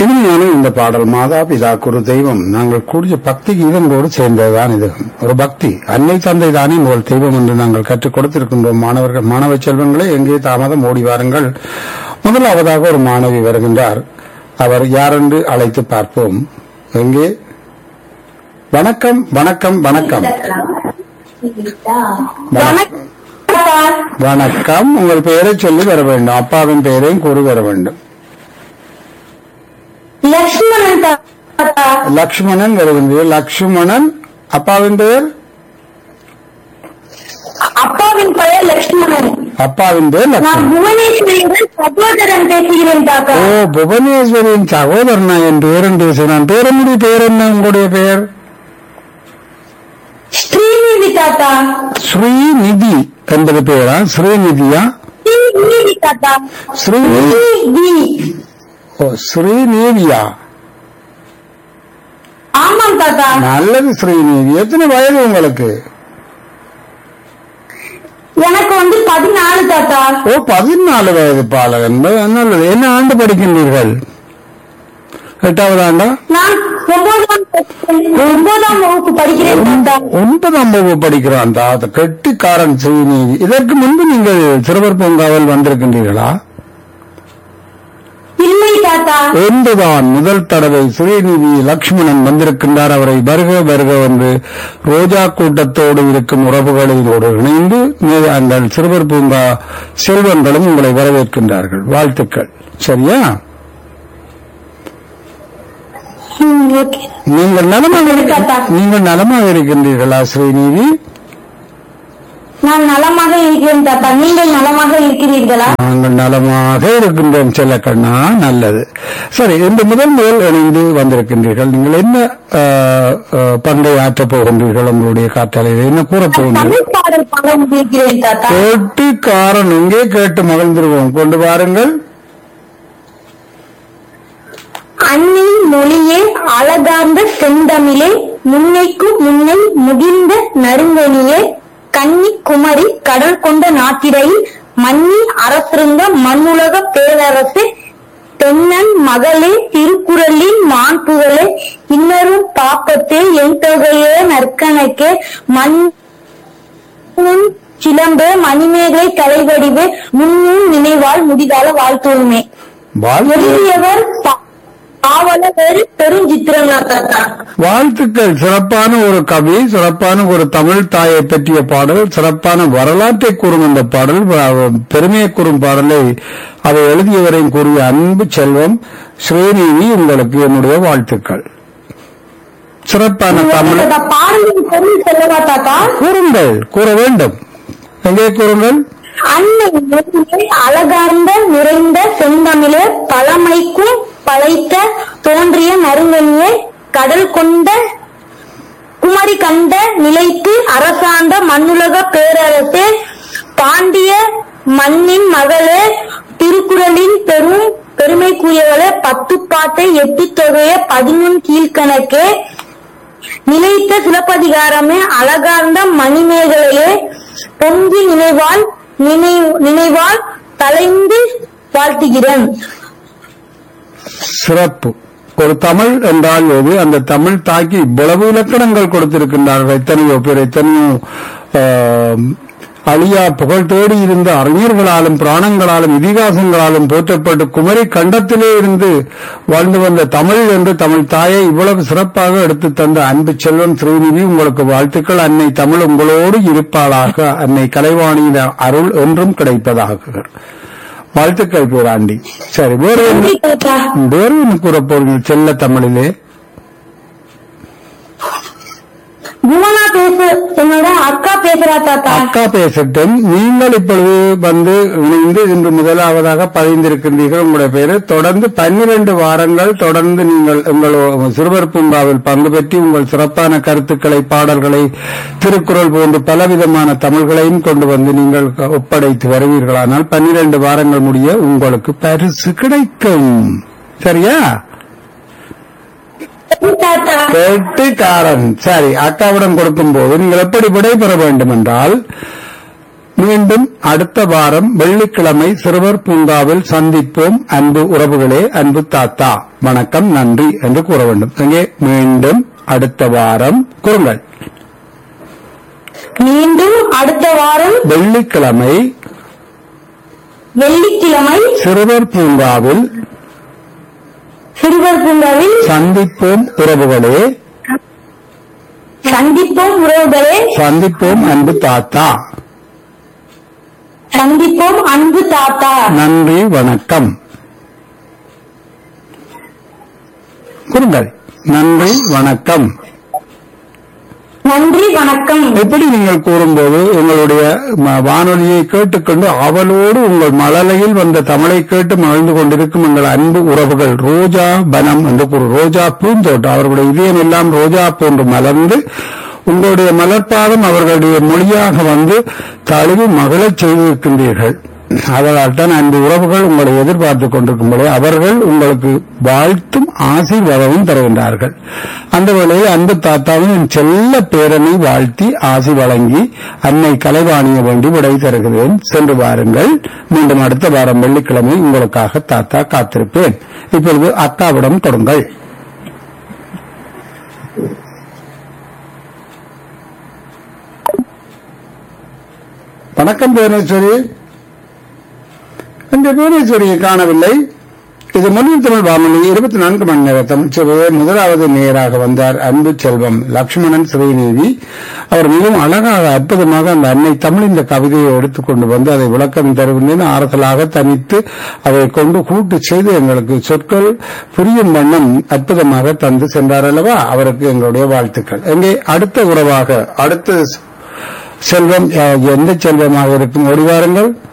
இனிமையான இந்த பாடல் மாதா பிதா குரு தெய்வம் நாங்கள் கூடிய பக்தி கீதங்களோடு சேர்ந்ததுதான் இது ஒரு பக்தி அன்னை தந்தை தானே உங்கள் தெய்வம் என்று நாங்கள் கற்றுக் கொடுத்திருக்கின்றோம் மாணவர்கள் மாணவ செல்வங்களே எங்கே தாமதம் ஓடி வாருங்கள் முதலாவதாக ஒரு மாணவி வருகின்றார் அவர் யாரென்று அழைத்து பார்ப்போம் எங்கே வணக்கம் வணக்கம் வணக்கம் வணக்கம். வணக்கம் உங்கள் பெயரை சொல்லி வர வேண்டும் அப்பாவின் பெயரையும் கூறி வர வேண்டும் லக்ஷ்மணன் தாத்தா லக்ஷ்மணன் வருகின்றீர்கள் லக்ஷ்மணன் அப்பாவின் பெயர் அப்பாவின் பெயர் லக்ஷ்மணன் அப்பாவின் பெயர் நான் லக்ஷ்மணன் புவனேஸ்வரியுடன் சகோதரன் பேசுகிறேன் தாத்தா ஓ புவனேஸ்வரியின் சகோதரனா என் பேர் என்று நான் பேரனுடைய பெயர் என்ன உங்களுடைய பெயர் ஸ்ரீநிதி தாத்தா ஸ்ரீநிதி என்பது பெயரா ஸ்ரீநிதியா ஸ்ரீநிதி தாத்தா ஸ்ரீநிதி ஸ்ரீநிதி ஓ ஸ்ரீநீதியா ஆமாம் தாத்தா நல்லது ஸ்ரீநீதி எத்தனை வயது உங்களுக்கு எனக்கு வந்து பதினாலு தாத்தா ஓ பதினாலு வயது பாலகன் நல்லது என்ன ஆண்டு படிக்கின்றீர்கள் எட்டாவது ஆண்டா நான் ஒன்பதாம் ஒன்பதாம் வகுப்பு படிக்கிறேன் தாத்தா ஒன்பதாம் வகுப்பு படிக்கிறான் தாத்த கெட்டிக்காரன் ஸ்ரீநீதி இதற்கு முன்பு நீங்கள் சிறுவர் பூங்காவில் வந்திருக்கின்றீர்களா இல்லை தாத்தா ஒன்றுதான் முதல் தடவை ஸ்ரீநிதி லக்ஷ்மணன் வந்திருக்கின்றார் அவரை வருக வருக என்று ரோஜா கூட்டத்தோடு இருக்கும் உறவுகளோடு இணைந்து மே- அந்த சிறுவர் பூங்கா செல்வங்களும் உங்களை வரவேற்கின்றார்கள் வாழ்த்துக்கள் சரியா ம், ஓகே நீங்கள் நலமாக இருக்க- நீங்கள் நலமாக இருக்கின்றீர்களா ஸ்ரீநிதி நான் நலமாக இருக்கிறேன் தாத்தா நீங்கள் நலமாக இருக்கிறீர்களா நாங்கள் நலமாக இருக்கின்றோம் செல்ல கண்ணா நல்லது சரி இந்த முதல் முதல் இணைந்து வந்திருக்கின்றீர்கள் நீங்கள் என்ன அஹ், அஹ், பங்கை ஆற்றப் போகின்றீர்கள் உங்களுடைய காற்றாலையில் என்ன கூறப் போகின்றீர்கள் தமிழ் பாடல் பாட முடிக்கிறேன் தாத்தா கேட்டுக்காரன் எங்கே கேட்டு மகிழ்ந்திருவோம் கொண்டு வாருங்கள் அன்னின் மொழியே அழகார்ந்த செந்தமிழே முன்னைக்கும் முன்னை முகிர்ந்த நறுங்கனியே கன்னி குமரி கடல் கொண்ட நாட்டிடையில் மன்னி அரசிருந்த மண்ணுலக பேரரசு தென்னன் மகளே திருக்குறளின் மாண்புகளே இன்னரும் பாப்பத்தே என் தொகையே நற்கணக்கே மண் முன் சிலம்பே மணிமேகலை தலைவடிவே முன்னும் நினைவால் முடிகால வாழ்த்தோருமே வாழ்த்து எழுதியவர் பா- பாவலர் பெருஞ்சித்திரநாத் தாத்தா வாழ்த்துக்கள் சிறப்பான ஒரு கவி சிறப்பான ஒரு தமிழ் தாயை பற்றிய பாடல் சிறப்பான வரலாற்றை கூறும் இந்த பாடல் வ- பெருமையை கூறும் பாடலை அதை எழுதியவரையும் கூறிய அன்பு செல்வம் ஸ்ரீநிதி உங்களுக்கு என்னுடைய வாழ்த்துக்கள் சிறப்பான தமிழ் தாத்தா, பாடலின் பொருள் சொல்லவா தாத்தா கூறுங்கள் கூற வேண்டும் எங்கே கூறுங்கள் அன்னை மொழியை அழகார்ந்த நிறைந்த செந்தமிழே பழமைக்கும் பழைத்த தோன்றிய நறுங்கனியே கடல் கொண்ட குமரி கண்ட நிலைத்து அரசாண்ட மண்ணுலக பேரரசே பாண்டிய மண்ணின் மகளே திருக்குறளின் பெரும் பெருமைக்குரியவளே பத்து பாட்டை எட்டு தொகையே பதினொன் கீழ்கணக்கே நிலைத்த சிலப்பதிகாரமே அழகார்ந்த மணிமேகலையே பொங்கி நினைவால் நினை- நினைவால் தலைந்து வாழ்த்துகிறேன் சிறப்பு ஒரு தமிழ் என்றால் எது அந்த தமிழ் தாக்கி இவ்வளவு இலக்கணங்கள் கொடுத்திருக்கின்றார்கள் எத்தனையோ பேர் எத்தனையோ ஆம், அழியா புகழ் தேடி இருந்த அறிஞர்களாலும் புராணங்களாலும் இதிகாசங்களாலும் போற்றப்பட்டு குமரி கண்டத்திலே இருந்து வாழ்ந்து வந்த தமிழ் என்று தமிழ் தாயை இவ்வளவு சிறப்பாக எடுத்து தந்த அன்பு செல்வன் ஸ்ரீநிதி உங்களுக்கு வாழ்த்துக்கள் அன்னை தமிழ் உங்களோடு இருப்பாளாக அன்னை கலைவாணியின் அருள் என்றும் கிடைப்பதாக வாழ்த்துக்கள் பேராண்டி சரி வேறு என்ன நன்றி தாத்தா வேறு என்ன கூற போறீங்க செல்ல தமிழிலே புவனா பேசு என்னோட அக்கா பேசுறா தாத்தா அக்கா பேசட்டும் நீங்கள் இப்பொழுது வந்து இணைந்து இன்று முதலாவதாக பதிந்திருக்கின்றீர்கள் உங்களுடைய பேரு தொடர்ந்து பன்னிரண்டு வாரங்கள் தொடர்ந்து நீங்கள் உங்கள் சிறுவர் பூங்காவில் பங்கு பெற்றி உங்கள் சிறப்பான கருத்துக்களை பாடல்களை திருக்குறள் போன்று பலவிதமான தமிழ்களையும் கொண்டு வந்து நீங்கள் ஒப்படைத்து வருவீர்களானால் பன்னிரண்டு வாரங்கள் முடிய உங்களுக்கு பரிசு கிடைக்கும் சரியா சரி தாத்தா கெட்டிக்காரன் சரி அக்காவிடம் கொடுக்கும் போது நீங்கள் எப்படி விடை பெற வேண்டும் என்றால் மீண்டும் அடுத்த வாரம் வெள்ளிக்கிழமை சிறுவர் பூங்காவில் சந்திப்போம் அன்பு உறவுகளே அன்பு தாத்தா வணக்கம் நன்றி என்று கூற வேண்டும் இங்கே மீண்டும் அடுத்த வாரம் கூறுங்கள் மீண்டும் அடுத்த வாரம் வெள்ளிக்கிழமை வெள்ளிக்கிழமை சிறுவர் பூங்காவில் சிறுவர் பூங்காவில் சந்திப்போம் உறவுகளே சந்திப்போம் உறவுகளே சந்திப்போம் அன்பு தாத்தா சந்திப்போம் அன்பு தாத்தா நன்றி வணக்கம் கூறுங்கள் நன்றி வணக்கம் நன்றி வணக்கம் எப்படி நீங்கள் கூறும்போது உங்களுடைய ம- வானொலியை கேட்டுக்கொண்டு அவளோடு உங்கள் மழலையில் வந்த தமிழை கேட்டு மகிழ்ந்து கொண்டிருக்கும் எங்கள் அன்பு உறவுகள் ரோஜா வனம் என்று கூறு ரோஜா பூந்தோட்டம் அவர்களுடைய இதயம் எல்லாம் ரோஜா போன்று மலர்ந்து உங்களுடைய மலர்பாதம் அவர்களுடைய மொழியாக வந்து தழுவி மகிழச் செய்திருக்கின்றீர்கள் அதனால் தான் அன்பு உறவுகள் உங்களை எதிர்பார்த்துக் கொண்டிருக்கும்போது அவர்கள் உங்களுக்கு வாழ்த்தும் ஆசீர்வாதமும் தருகின்றார்கள் அந்த வேளையில் அன்பு தாத்தாவும் என் செல்ல பேரனை வாழ்த்தி ஆசி வழங்கி அன்னை கலைவாணிய வேண்டி விடை தருகிறேன் சென்று வாருங்கள் மீண்டும் அடுத்த வாரம் வெள்ளிக்கிழமை உங்களுக்காக தாத்தா காத்திருப்பேன் இப்பொழுது அக்காவிடம் கொடுங்கள் வணக்கம் புவனேஸ்வரி இந்த புவனேஸ்வரியை காணவில்லை இது மொழியின் தமிழ் வானொலி இருபத்தி நான்கு மணி நேர தமிழ் சேவையை முதலாவது நேராக வந்தார் அன்பு செல்வம் லட்சுமணன் சிறைநீதி அவர் மிகவும் அழகாக அற்புதமாக அந்த அன்னை தமிழ் இந்த கவிதையை எடுத்துக்கொண்டு வந்து அதை விளக்கம் தருகின்றேன் ஆறுதலாக தனித்து அதை கொண்டு கூட்டு செய்து எங்களுக்கு சொற்கள் புரியும் வண்ணம் அற்புதமாக தந்து சென்றார் அல்லவா அவருக்கு எங்களுடைய வாழ்த்துக்கள் எங்கே அடுத்த உறவாக அடுத்த செல்வம் அஹ், எந்த செல்வமாக இருக்கும் ஓடி வாருங்கள்